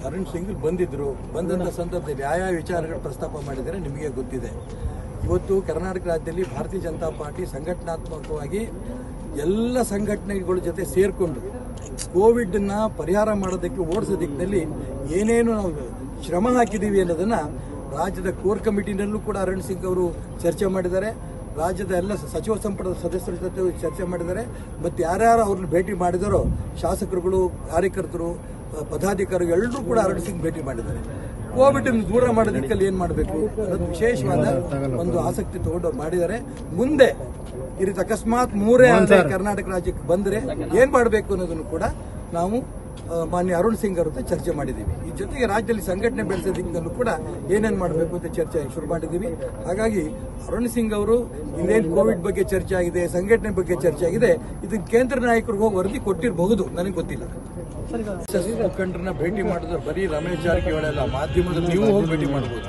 ಅರುಣ್ ಸಿಂಗ್ ಬಂದಿದ್ರು ಬಂದಂಥ ಸಂದರ್ಭದಲ್ಲಿ ಯಾವ ಯಾವ ವಿಚಾರಗಳು ಪ್ರಸ್ತಾಪ ಮಾಡಿದರೆ ನಿಮಗೆ ಗೊತ್ತಿದೆ ಇವತ್ತು ಕರ್ನಾಟಕ ರಾಜ್ಯದಲ್ಲಿ ಭಾರತೀಯ ಜನತಾ ಪಾರ್ಟಿ ಸಂಘಟನಾತ್ಮಕವಾಗಿ ಎಲ್ಲ ಸಂಘಟನೆಗಳ ಜೊತೆ ಸೇರಿಕೊಂಡು ಕೋವಿಡ್ನ ಪರಿಹಾರ ಮಾಡೋದಕ್ಕೆ ಓಡಿಸೋ ದಿಕ್ಕಿನಲ್ಲಿ ಏನೇನು ನಾವು ಶ್ರಮ ಹಾಕಿದ್ದೀವಿ ಅನ್ನೋದನ್ನ ರಾಜ್ಯದ ಕೋರ್ ಕಮಿಟಿನಲ್ಲೂ ಕೂಡ ಅರುಣ್ ಸಿಂಗ್ ಅವರು ಚರ್ಚೆ ಮಾಡಿದ್ದಾರೆ ರಾಜ್ಯದ ಎಲ್ಲ ಸಚಿವ ಸಂಪುಟದ ಸದಸ್ಯರ ಜೊತೆ ಚರ್ಚೆ ಮಾಡಿದ್ದಾರೆ ಮತ್ತು ಯಾರ್ಯಾರು ಅವ್ರನ್ನ ಭೇಟಿ ಮಾಡಿದಾರೋ ಶಾಸಕರುಗಳು ಕಾರ್ಯಕರ್ತರು ಅಹ್, ಪದಾಧಿಕಾರಿಗಳು ಎಲ್ಲರೂ ಕೂಡ ಅರುಣ್ ಸಿಂಗ್ ಭೇಟಿ ಮಾಡಿದ್ದಾರೆ ಕೋವಿಡ್ ದೂರ ಮಾಡೋದಕ್ಕೆ ಏನು ಮಾಡಬೇಕು ಅನ್ನೋದು ವಿಶೇಷವಾದ ಒಂದು ಆಸಕ್ತಿ ತಗೊಂಡು ಅವ್ರು ಮಾಡಿದ್ದಾರೆ ಮುಂದೆ ಈ ರೀತಿ ಅಕಸ್ಮಾತ್ ಮೂರೇ ಅಲೆ ಕರ್ನಾಟಕ ರಾಜ್ಯಕ್ಕೆ ಬಂದರೆ ಏನು ಮಾಡಬೇಕು ಅನ್ನೋದನ್ನು ಕೂಡ ನಾವು ಆ, ಮಾನ್ಯ ಅರುಣ್ ಸಿಂಗ್ ಅವ್ರ ಜೊತೆ ಚರ್ಚೆ ಮಾಡಿದ್ದೀವಿ ಈ ಜೊತೆಗೆ ರಾಜ್ಯದಲ್ಲಿ ಸಂಘಟನೆ ಬೆಳೆಸೋದಕ್ಕೂ ಕೂಡ ಏನೇನು ಮಾಡಬೇಕು ಅಂತ ಚರ್ಚೆ ಶುರು ಮಾಡಿದ್ದೀವಿ ಹಾಗಾಗಿ ಅರುಣ್ ಸಿಂಗ್ ಅವರು ಇನ್ನೇನು ಕೋವಿಡ್ ಬಗ್ಗೆ ಚರ್ಚೆ ಆಗಿದೆ ಸಂಘಟನೆ ಬಗ್ಗೆ ಚರ್ಚೆ ಆಗಿದೆ ಇದಕ್ಕೆ ಕೇಂದ್ರ ನಾಯಕರಿಗೆ ಹೋಗಿ ವರದಿ ಕೊಟ್ಟಿರಬಹುದು ನನಗೆ ಗೊತ್ತಿಲ್ಲ ಎಸ್ ಮುಖಂಡರನ್ನ ಭೇಟಿ ಮಾಡಿದ್ರೆ ಬರೀ ರಮೇಶ್ ಜಾರಕಿಹೊಳಿ ಅಲ್ಲ ಮಾಧ್ಯಮದಲ್ಲಿ ನೀವು ಹೋಗಿ ಭೇಟಿ ಮಾಡಬಹುದು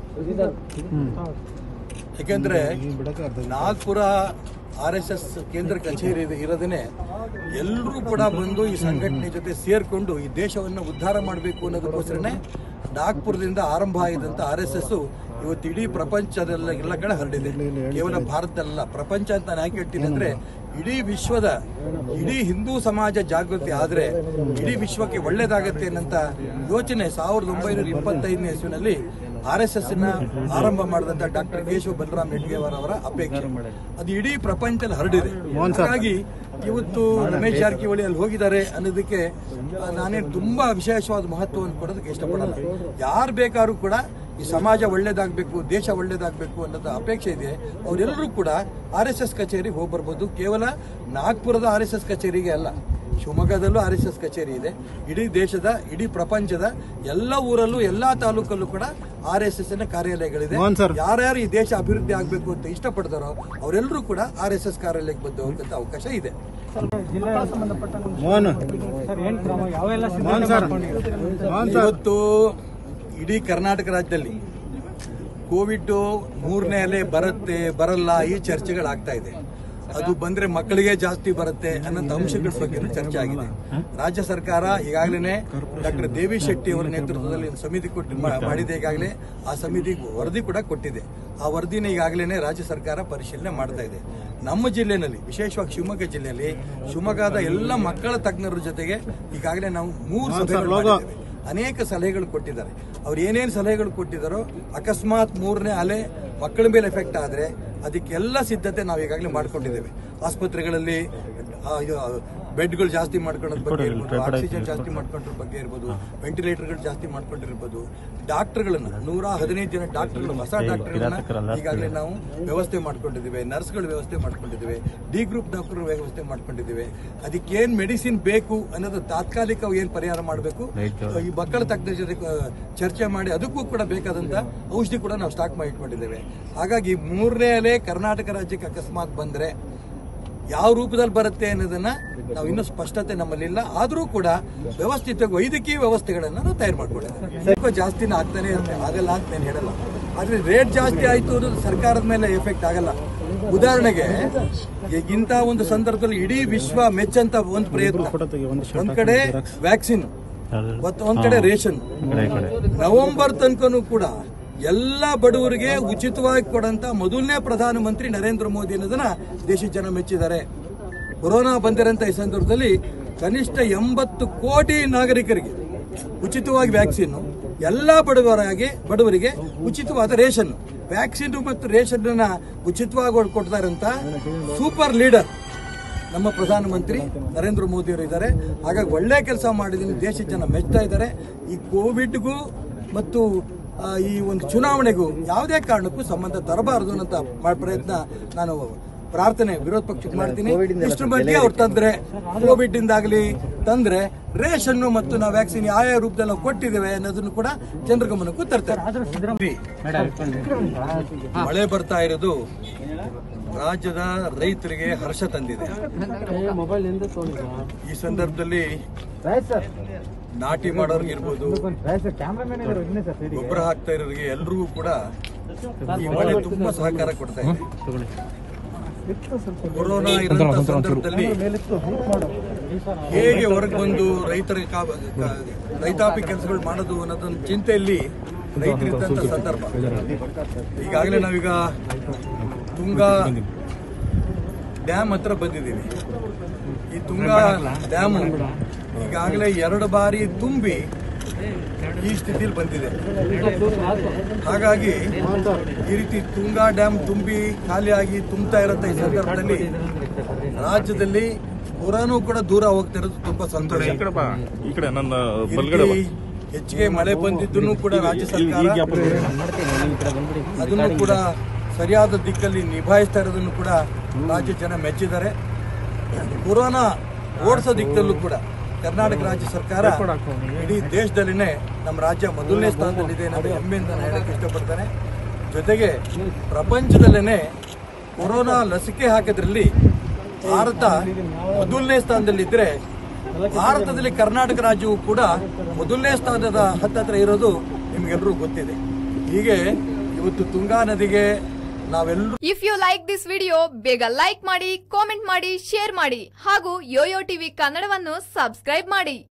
ಯಾಕೆಂದ್ರೆ ನಾಗ್ಪುರ ಆರ್ ಎಸ್ ಎಸ್ ಕೇಂದ್ರ ಕಚೇರಿ ಇದೆ- ಇರೋದನ್ನೇ ಎಲ್ಲರೂ ಕೂಡ ಬಂದು ಈ ಸಂಘಟನೆ ಜೊತೆ ಸೇರ್ಕೊಂಡು ಈ ದೇಶವನ್ನು ಉದ್ಧಾರ ಮಾಡಬೇಕು ಅನ್ನೋದಕ್ಕೋಸ್ಕರನೇ ನಾಗ್ಪುರದಿಂದ ಆರಂಭ ಆಗಿದಂತ ಆರ್ ಎಸ್ ಎಸ್ ಇವತ್ತು ಇಡೀ ಪ್ರಪಂಚದಲ್ಲ ಎಲ್ಲ ಕಡೆ ಹರಡಿದೆ ಕೇವಲ ಭಾರತದಲ್ಲ ಪ್ರಪಂಚ ಅಂತ ನಾನು ಯಾಕೆ ಹೇಳ್ತೀನಿ ಅಂದ್ರೆ ಇಡೀ ವಿಶ್ವದ ಇಡೀ ಹಿಂದೂ ಸಮಾಜ ಜಾಗೃತಿ ಆದ್ರೆ ಇಡೀ ವಿಶ್ವಕ್ಕೆ ಒಳ್ಳೇದಾಗತ್ತೆ ಅನ್ನಂತ ಯೋಚನೆ ಸಾವಿರದ ಒಂಬೈನೂರ ಇಪ್ಪತ್ತೈದನೇ ಇಸ್ವಿನಲ್ಲಿ ಆರ್ ಎಸ್ ಎಸ್ ನ ಆರಂಭ ಮಾಡಿದಂತ ಡಾಕ್ಟರ್ ಕೇಶವ ಬಲರಾಮ್ ಹೆಡ್ಗೇವರ್ ಅವರ ಅಪೇಕ್ಷೆ ಅದು ಇಡೀ ಪ್ರಪಂಚದಲ್ಲಿ ಹರಡಿದೆ ಹಾಗಾಗಿ ಇವತ್ತು ರಮೇಶ್ ಜಾರಕಿಹೊಳಿ ಅಲ್ಲಿ ಹೋಗಿದ್ದಾರೆ ಅನ್ನೋದಕ್ಕೆ ಆ, ನಾನೇನು ತುಂಬಾ ವಿಶೇಷವಾದ ಮಹತ್ವವನ್ನು ಕೊಡೋದಕ್ಕೆ ಇಷ್ಟಪಡಲ್ಲ ಯಾರು ಬೇಕಾದ್ರೂ ಕೂಡ ಈ ಸಮಾಜ ಒಳ್ಳೇದಾಗಬೇಕು ದೇಶ ಒಳ್ಳೇದಾಗಬೇಕು ಅನ್ನೋದು ಅಪೇಕ್ಷೆ ಇದೆ ಅವರೆಲ್ಲರೂ ಕೂಡ ಆರ್ ಎಸ್ ಎಸ್ ಕಚೇರಿಗೆ ಹೋಗಿ ಬರ್ಬೋದು ಕೇವಲ ನಾಗ್ಪುರದ ಆರ್ ಎಸ್ ಎಸ್ ಕಚೇರಿಗೆ ಅಲ್ಲ ಶಿವಮೊಗ್ಗದಲ್ಲೂ ಆರ್ ಎಸ್ ಎಸ್ ಕಚೇರಿ ಇದೆ ಇಡೀ ದೇಶದ ಇಡೀ ಪ್ರಪಂಚದ ಎಲ್ಲ ಊರಲ್ಲೂ ಎಲ್ಲಾ ತಾಲೂಕಲ್ಲೂ ಕೂಡ ಆರ್ ಎಸ್ ಎಸ್ ನ ಕಾರ್ಯಾಲಯಗಳಿದೆ ಯಾರ್ಯಾರು ಈ ದೇಶ ಅಭಿವೃದ್ಧಿ ಆಗಬೇಕು ಅಂತ ಇಷ್ಟಪಡ್ತಾರೋ ಅವರೆಲ್ಲರೂ ಕೂಡ ಆರ್ ಎಸ್ ಎಸ್ ಕಾರ್ಯಾಲಯಕ್ಕೆ ಬಂದು ಹೋಗಂತ ಅವಕಾಶ ಇದೆ ಮೋಹನ್ ಮೋಹನ್ ಸರ್ ಮೋಹನ್ ಸರ್ ಇವತ್ತು ಇಡೀ ಕರ್ನಾಟಕ ರಾಜ್ಯದಲ್ಲಿ ಕೋವಿಡ್ ಮೂರನೇ ಅಲೆ ಬರುತ್ತೆ ಬರಲ್ಲ ಈ ಚರ್ಚೆಗಳಾಗ್ತಾ ಇದೆ ಅದು ಬಂದ್ರೆ ಮಕ್ಕಳಿಗೆ ಜಾಸ್ತಿ ಬರುತ್ತೆ ಅನ್ನೋ ಅಂಶಗಳ ಬಗ್ಗೆ ಚರ್ಚೆ ಆಗಿದೆ ರಾಜ್ಯ ಸರ್ಕಾರ ಈಗಾಗಲೇ ಡಾಕ್ಟರ್ ದೇವಿ ಶೆಟ್ಟಿ ಅವರ ನೇತೃತ್ವದಲ್ಲಿ ಒಂದು ಸಮಿತಿ ಕೊಟ್ಟು ಮಾ- ಮಾಡಿದೆ ಈಗಾಗಲೇ ಆ ಸಮಿತಿ ವರದಿ ಕೂಡ ಕೊಟ್ಟಿದೆ ಆ ವರದಿನ ಈಗಾಗಲೇ ರಾಜ್ಯ ಸರ್ಕಾರ ಪರಿಶೀಲನೆ ಮಾಡ್ತಾ ಇದೆ ನಮ್ಮ ಜಿಲ್ಲೆನಲ್ಲಿ ವಿಶೇಷವಾಗಿ ಶಿವಮೊಗ್ಗ ಜಿಲ್ಲೆಯಲ್ಲಿ ಶಿವಮೊಗ್ಗದ ಎಲ್ಲ ಮಕ್ಕಳ ತಜ್ಞರ ಜೊತೆಗೆ ಈಗಾಗಲೇ ನಾವು ಮೂರು ಸಭೆಗಳು ಮಾಡಿದ್ದೇವೆ. ಅನೇಕ ಸಲಹೆಗಳು ಕೊಟ್ಟಿದ್ದಾರೆ ಅವ್ರು ಏನೇನು ಸಲಹೆಗಳು ಕೊಟ್ಟಿದ್ದಾರೋ ಅಕಸ್ಮಾತ್ ಮೂರನೇ ಅಲೆ ಮಕ್ಕಳ ಮೇಲೆ ಎಫೆಕ್ಟ್ ಆದರೆ ಅದಕ್ಕೆಲ್ಲ ಸಿದ್ಧತೆ ನಾವು ಈಗಾಗಲೇ ಮಾಡ್ಕೊಂಡಿದ್ದೇವೆ ಆಸ್ಪತ್ರೆಗಳಲ್ಲಿ ಆ, ಇದು, ಬೆಡ್ಗಳು ಜಾಸ್ತಿ ಮಾಡ್ಕೊಳ್ಳೋದ್ರ ಬಗ್ಗೆ ಇರ್ಬೋದು ಆಕ್ಸಿಜನ್ ಜಾಸ್ತಿ ಮಾಡ್ಕೊಂಡ್ರ ಬಗ್ಗೆ ಇರ್ಬೋದು ವೆಂಟಿಲೇಟರ್ಗಳು ಜಾಸ್ತಿ ಮಾಡ್ಕೊಂಡಿರ್ಬೋದು ಡಾಕ್ಟರ್ಗಳನ್ನ ನೂರ ಹದಿನೈದು ಜನ ಡಾಕ್ಟರ್ಗಳು ಹೊಸ ಡಾಕ್ಟರ್ಗಳನ್ನ ಈಗಾಗಲೇ ನಾವು ವ್ಯವಸ್ಥೆ ಮಾಡ್ಕೊಂಡಿದ್ದೇವೆ ನರ್ಸ್ಗಳ ವ್ಯವಸ್ಥೆ ಮಾಡ್ಕೊಂಡಿದ್ದೇವೆ ಡಿ ಗ್ರೂಪ್ ಡಾಕ್ಟರ್ ವ್ಯವಸ್ಥೆ ಮಾಡ್ಕೊಂಡಿದ್ದೇವೆ ಅದಕ್ಕೇನ್ ಮೆಡಿಸಿನ್ ಬೇಕು ಅನ್ನೋದು ತಾತ್ಕಾಲಿಕ ಏನ್ ಪರಿಹಾರ ಮಾಡಬೇಕು ಈ ಮಕ್ಕಳ ತಜ್ಞರ ಜೊತೆ ಆ, ಚರ್ಚೆ ಮಾಡಿ ಅದಕ್ಕೂ ಕೂಡ ಬೇಕಾದಂತ ಔಷಧಿ ಕೂಡ ನಾವು ಸ್ಟಾಕ್ ಮಾಡಿ ಇಟ್ಕೊಂಡಿದ್ದೇವೆ ಹಾಗಾಗಿ ಮೂರನೇ ಅಲೆ ಕರ್ನಾಟಕ ರಾಜ್ಯಕ್ಕೆ ಅಕಸ್ಮಾತ್ ಬಂದ್ರೆ ಯಾವ ರೂಪದಲ್ಲಿ ಬರುತ್ತೆ ಅನ್ನೋದನ್ನ ನಾವು ಇನ್ನೂ ಸ್ಪಷ್ಟತೆ ನಮ್ಮಲ್ಲಿಲ್ಲ ಆದರೂ ಕೂಡ ವ್ಯವಸ್ಥಿತ ವೈದ್ಯಕೀಯ ವ್ಯವಸ್ಥೆಗಳನ್ನ ನಾವು ತಯಾರು ಮಾಡ್ಕೊಂಡಿದ್ದೇವೆ ಸ್ವಲ್ಪ ಜಾಸ್ತಿನ ಆಗ್ತಾನೆ ಇರುತ್ತೆ ಆಗಲ್ಲ ಅಂತ ನಾನು ಹೇಳಲ್ಲ ಆದ್ರೆ ರೇಟ್ ಜಾಸ್ತಿ ಆಯ್ತು ಅನ್ನೋದು ಸರ್ಕಾರದ ಮೇಲೆ ಎಫೆಕ್ಟ್ ಆಗಲ್ಲ ಉದಾಹರಣೆಗೆ ಈಗ ಇಂಥ ಒಂದು ಸಂದರ್ಭದಲ್ಲಿ ಇಡೀ ವಿಶ್ವ ಮೆಚ್ಚಂತ ಒಂದು ಪ್ರಯತ್ನ ಒಂದ್ ಕಡೆ ವ್ಯಾಕ್ಸಿನ್ ಮತ್ತು ಒಂದ್ ಕಡೆ ರೇಷನ್ ನವೆಂಬರ್ ತನಕನೂ ಕೂಡ ಎಲ್ಲ ಬಡವರಿಗೆ ಉಚಿತವಾಗಿ ಕೊಡಂತ ಮೊದಲನೇ ಪ್ರಧಾನಮಂತ್ರಿ ನರೇಂದ್ರ ಮೋದಿ ಅನ್ನೋದನ್ನ ದೇಶದ ಜನ ಮೆಚ್ಚಿದ್ದಾರೆ ಕೊರೋನಾ ಬಂದಿರೋಂಥ ಈ ಸಂದರ್ಭದಲ್ಲಿ ಕನಿಷ್ಠ ಎಂಬತ್ತು ಕೋಟಿ ನಾಗರಿಕರಿಗೆ ಉಚಿತವಾಗಿ ವ್ಯಾಕ್ಸಿನ್ ಎಲ್ಲ ಬಡವರಾಗಿ ಬಡವರಿಗೆ ಉಚಿತವಾದ ರೇಷನ್ ವ್ಯಾಕ್ಸಿನ್ ಮತ್ತು ರೇಷನ್ ಉಚಿತವಾಗಿ ಕೊಡ್ತಾ ಇರೋಂಥ ಸೂಪರ್ ಲೀಡರ್ ನಮ್ಮ ಪ್ರಧಾನಮಂತ್ರಿ ನರೇಂದ್ರ ಮೋದಿ ಅವರು ಇದ್ದಾರೆ ಹಾಗಾಗಿ ಒಳ್ಳೆ ಕೆಲಸ ಮಾಡಿದ್ದೀನಿ ದೇಶದ ಜನ ಮೆಚ್ತಾ ಇದ್ದಾರೆ ಈ ಕೋವಿಡ್ಗೂ ಮತ್ತು ಆ, ಈ ಒಂದು ಚುನಾವಣೆಗೂ ಯಾವುದೇ ಕಾರಣಕ್ಕೂ ಸಂಬಂಧ ತರಬಾರದು ಅನ್ನೋ ಮಾ- ಪ್ರಯತ್ನ ನಾನು ಪ್ರಾರ್ಥನೆ ವಿರೋಧ ಪಕ್ಷಕ್ಕೆ ಮಾಡ್ತೀನಿ ಇಷ್ಟು ಮಟ್ಟಿಗೆ ಅವ್ರು ತಂದ್ರೆ ಕೋವಿಡ್ ಇಂದಾಗಲಿ ತಂದ್ರೆ ರೇಷನ್ ಮತ್ತು ನಾವು ವ್ಯಾಕ್ಸಿನ್ ಯಾವ ಯಾವ ರೂಪದಲ್ಲಿ ನಾವು ಕೊಟ್ಟಿದ್ದೇವೆ ಅನ್ನೋದನ್ನು ಕೂಡ ಜನರ ಗಮನಕ್ಕೂ ತರ್ತಾರೆ ಮಳೆ ಬರ್ತಾ ಇರೋದು ರಾಜ್ಯದ ರೈತರಿಗೆ ಹರ್ಷ ತಂದಿದೆ ಈ ಸಂದರ್ಭದಲ್ಲಿ ನಾಟಿ ಮಾಡೋರ್ಗೆ ಇರ್ಬೋದು ಗೊಬ್ಬರ ಹಾಕ್ತಾ ಇರೋರಿಗೆ ಎಲ್ರಿಗೂ ಕೂಡ ಈ ಮಳೆ ತುಂಬಾ ಸಹಕಾರ ಕೊಡ್ತಾ ಇದೆ ಕೊರೋನಾ ಇರುವಂತ ಸಂದರ್ಭದಲ್ಲಿ ಹೇಗೆ ಹೊರಗೆ ಬಂದು ರೈತರ ಕಾ- ಕಾ- ರೈತಾಪಿ ಕೆಲಸಗಳು ಮಾಡೋದು ಅನ್ನೋದೊಂದು ಚಿಂತೆಯಲ್ಲಿ ರೈತರಿದ್ದಂಥ ಸಂದರ್ಭ ಈಗಾಗಲೇ ನಾವೀಗ ತುಂಗಾ ಡ್ಯಾಮ್ ಹತ್ರ ಬಂದಿದ್ದೀವಿ ಈ ತುಂಗಾ ಡ್ಯಾಮು ಈಗಾಗಲೇ ಎರಡು ಬಾರಿ ತುಂಬಿ ಈ ಸ್ಥಿತಿಲಿ ಬಂದಿದೆ ಹಾಗಾಗಿ ಈ ರೀತಿ ತುಂಗಾ ಡ್ಯಾಮ್ ತುಂಬಿ ಖಾಲಿಯಾಗಿ ತುಂಬ್ತಾ ಇರತ್ತ ಈ ಸಂದರ್ಭದಲ್ಲಿ ರಾಜ್ಯದಲ್ಲಿ ಪುರಾನು ಕೂಡ ದೂರ ಹೋಗ್ತಿರೋದು ತುಂಬಾ ಸಂತೋಷ ಈ ಕಡೆ ಬಾ ಈ ಕಡೆ ನನ್ನ ಈ ಬಲ್ಗಡೆ ಬಾ ರೀತಿ ಹೆಚ್ಚಿಗೆ ಮಳೆ ಬಂದಿದ್ದನ್ನು ಕೂಡ ರಾಜ್ಯ ಸರ್ಕಾರ ಅದನ್ನು ಕೂಡ ಸರಿಯಾದ ದಿಕ್ಕಲ್ಲಿ ನಿಭಾಯಿಸ್ತಾ ಇರೋದನ್ನು ಕೂಡ ರಾಜ್ಯ ಜನ ಮೆಚ್ಚಿದ್ದಾರೆ ಕೊರೋನಾ ಓಡಿಸೋ ದಿಕ್ಕಲ್ಲೂ ಕೂಡ ಕರ್ನಾಟಕ ರಾಜ್ಯ ಸರ್ಕಾರ ಇಡೀ ದೇಶದಲ್ಲಿನೇ ನಮ್ಮ ರಾಜ್ಯ ಮೊದಲನೇ ಸ್ಥಾನದಲ್ಲಿದೆ ಅನ್ನೋದು ಹೆಮ್ಮೆಯಿಂದ ನಾನು ಹೇಳಕ್ಕೆ ಇಷ್ಟಪಡ್ತೇನೆ ಜೊತೆಗೆ ಪ್ರಪಂಚದಲ್ಲೇನೆ ಕೊರೋನಾ ಲಸಿಕೆ ಹಾಕಿದ್ರಲ್ಲಿ ಭಾರತ ಮೊದಲನೇ ಸ್ಥಾನದಲ್ಲಿದ್ದರೆ ಭಾರತದಲ್ಲಿ ಕರ್ನಾಟಕ ರಾಜ್ಯವು ಕೂಡ ಮೊದಲನೇ ಸ್ಥಾನದ ಹತ್ತತ್ರ ಇರೋದು ನಿಮಗೆಲ್ಲರೂ ಗೊತ್ತಿದೆ ಹೀಗೆ ಇವತ್ತು ತುಂಗಾ ನದಿಗೆ ನಾವೆಲ್ಲರೂ if you like this video ಬೇಗ ಲೈಕ್ ಮಾಡಿ ಕಾಮೆಂಟ್ ಮಾಡಿ ಶೇರ್ ಮಾಡಿ ಹಾಗೂ ಯೋಯೋ ಟಿವಿ ಕನ್ನಡವನ್ನು ಸಬ್ಸ್ಕ್ರೈಬ್ ಮಾಡಿ